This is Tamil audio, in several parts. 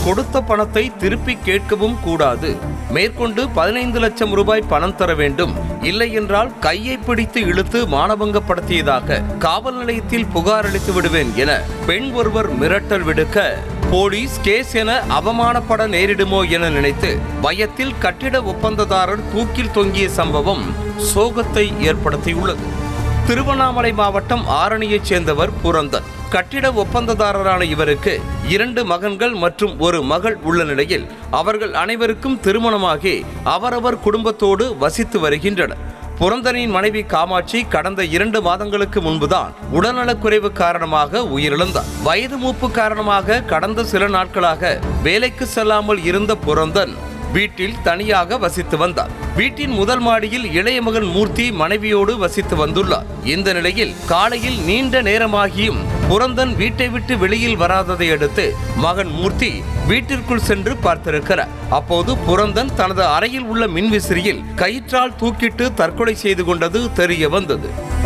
கொடுத்த பணத்தை திருப்பி கேட்கவும் கூடாது மேற்கொண்டு பதினைந்து லட்சம் ரூபாய் பணம் தர வேண்டும் இல்லை என்றால் கையை பிடித்து இழுத்து மானபங்கப்படுத்தியதாக காவல் நிலையத்தில் புகார் அளித்து விடுவேன் என பெண் ஒருவர் மிரட்டல் விடுக்க போலீஸ் கேஸ் என அவமானப்பட நேரிடுமோ என நினைத்து பயத்தில் கட்டிட ஒப்பந்ததாரர் தூக்கில் தொங்கிய சம்பவம் சோகத்தை ஏற்படுத்தியுள்ளது திருவண்ணாமலை மாவட்டம் ஆரணியைச் சேர்ந்தவர் புரந்தன் கட்டிட ஒப்பந்ததாரரான இவருக்கு இரண்டு மகன்கள் மற்றும் ஒரு மகள் உள்ள நிலையில் அவர்கள் அனைவருக்கும் திருமணமாகி அவரவர் குடும்பத்தோடு வசித்து வருகின்றனர் புரந்தனின் மனைவி காமாட்சி கடந்த இரண்டு மாதங்களுக்கு முன்புதான் உடல்நலக்குறைவு காரணமாக உயிரிழந்தார் வயது மூப்பு காரணமாக கடந்த சில நாட்களாக வேலைக்கு செல்லாமல் இருந்த புரந்தன் வீட்டில் தனியாக வசித்து வந்தார் வீட்டின் முதல் மாடியில் இளைய மகன் மூர்த்தி மனைவியோடு வசித்து வந்துள்ளார் இந்த நிலையில் காலையில் நீண்ட நேரமாகியும் புரந்தன் வீட்டை விட்டு வெளியில் வராததை அடுத்து மகன் மூர்த்தி வீட்டிற்குள் சென்று பார்த்திருக்கிறார் அப்போது புரந்தன் தனது அறையில் உள்ள மின்விசிறியில் கயிற்றால் தூக்கிட்டு தற்கொலை செய்து கொண்டது தெரிய வந்தது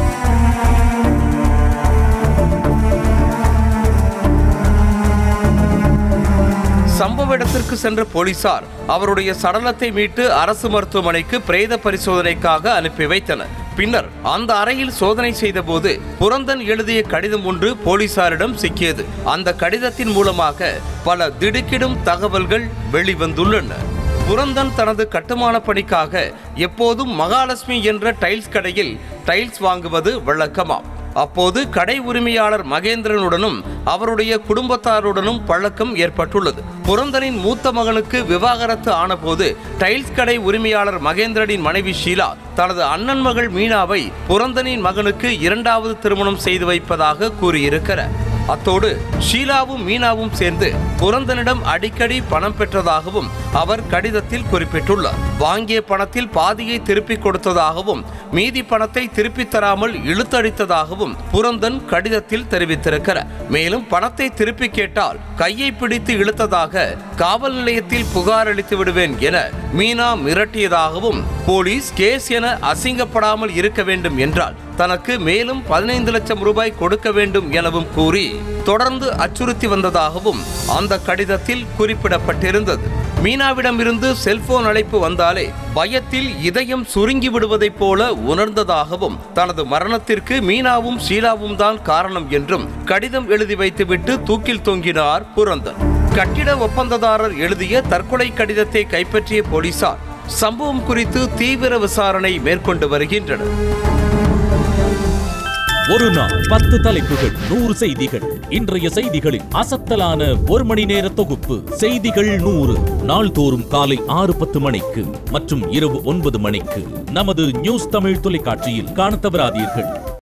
சம்பவ இடத்திற்கு சென்ற போலீசார் அவருடைய சடலத்தை மீட்டு அரசு மருத்துவமனைக்கு பிரேத பரிசோதனைக்காக அனுப்பி வைத்தனர் பின்னர் அந்த அறையில் சோதனை செய்தபோது புரந்தன் எழுதிய கடிதம் ஒன்று போலீசாரிடம் சிக்கியது அந்த கடிதத்தின் மூலமாக பல திடுக்கிடும் தகவல்கள் வெளிவந்துள்ளன புரந்தன் தனது கட்டுமான பணிக்காக எப்போதும் மகாலட்சுமி என்ற டைல்ஸ் கடையில் டைல்ஸ் வாங்குவது வழக்கமாம் அப்போது கடை உரிமையாளர் மகேந்திரனுடனும் அவருடைய குடும்பத்தாருடனும் பழக்கம் ஏற்பட்டுள்ளது புரந்தனின் மூத்த மகனுக்கு விவாகரத்து ஆனபோது டைல்ஸ் கடை உரிமையாளர் மகேந்திரனின் மனைவி ஷீலா தனது அண்ணன் மகள் மீனாவை புரந்தனின் மகனுக்கு இரண்டாவது திருமணம் செய்து வைப்பதாக கூறியிருக்கிறார் அத்தோடு ஷீலாவும் மீனாவும் சேர்ந்து புரந்தனிடம் அடிக்கடி பணம் பெற்றதாகவும் அவர் கடிதத்தில் குறிப்பிட்டுள்ளார் வாங்கிய பணத்தில் பாதியை திருப்பிக் கொடுத்ததாகவும் மீதி பணத்தை திருப்பித் தராமல் இழுத்தடித்ததாகவும் புரந்தன் கடிதத்தில் தெரிவித்திருக்கிறார் மேலும் பணத்தை திருப்பி கேட்டால் கையை பிடித்து இழுத்ததாக காவல் நிலையத்தில் புகார் அளித்து விடுவேன் என மீனா மிரட்டியதாகவும் போலீஸ் கேஸ் என அசிங்கப்படாமல் இருக்க வேண்டும் என்றால் தனக்கு மேலும் பதினைந்து லட்சம் ரூபாய் கொடுக்க வேண்டும் எனவும் கூறி தொடர்ந்து அச்சுறுத்தி வந்ததாகவும் அந்த கடிதத்தில் குறிப்பிடப்பட்டிருந்தது மீனாவிடமிருந்து செல்போன் அழைப்பு வந்தாலே பயத்தில் இதயம் சுருங்கி விடுவதைப் போல உணர்ந்ததாகவும் தனது மரணத்திற்கு மீனாவும் ஷீலாவும் தான் காரணம் என்றும் கடிதம் எழுதி வைத்துவிட்டு தூக்கில் தொங்கினார் புரந்தன் கட்டிட ஒப்பந்ததாரர் எழுதிய தற்கொலை கடிதத்தை கைப்பற்றிய போலீசார் சம்பவம் குறித்து தீவிர விசாரணை மேற்கொண்டு வருகின்றனர் ஒரு நாள் பத்து தலைப்புகள் நூறு செய்திகள் இன்றைய செய்திகளின் அசத்தலான ஒரு மணி நேர தொகுப்பு செய்திகள் நூறு நாள்தோறும் காலை ஆறு பத்து மணிக்கு மற்றும் இரவு ஒன்பது மணிக்கு நமது நியூஸ் தமிழ் தொலைக்காட்சியில் காணத் தவறாதீர்கள்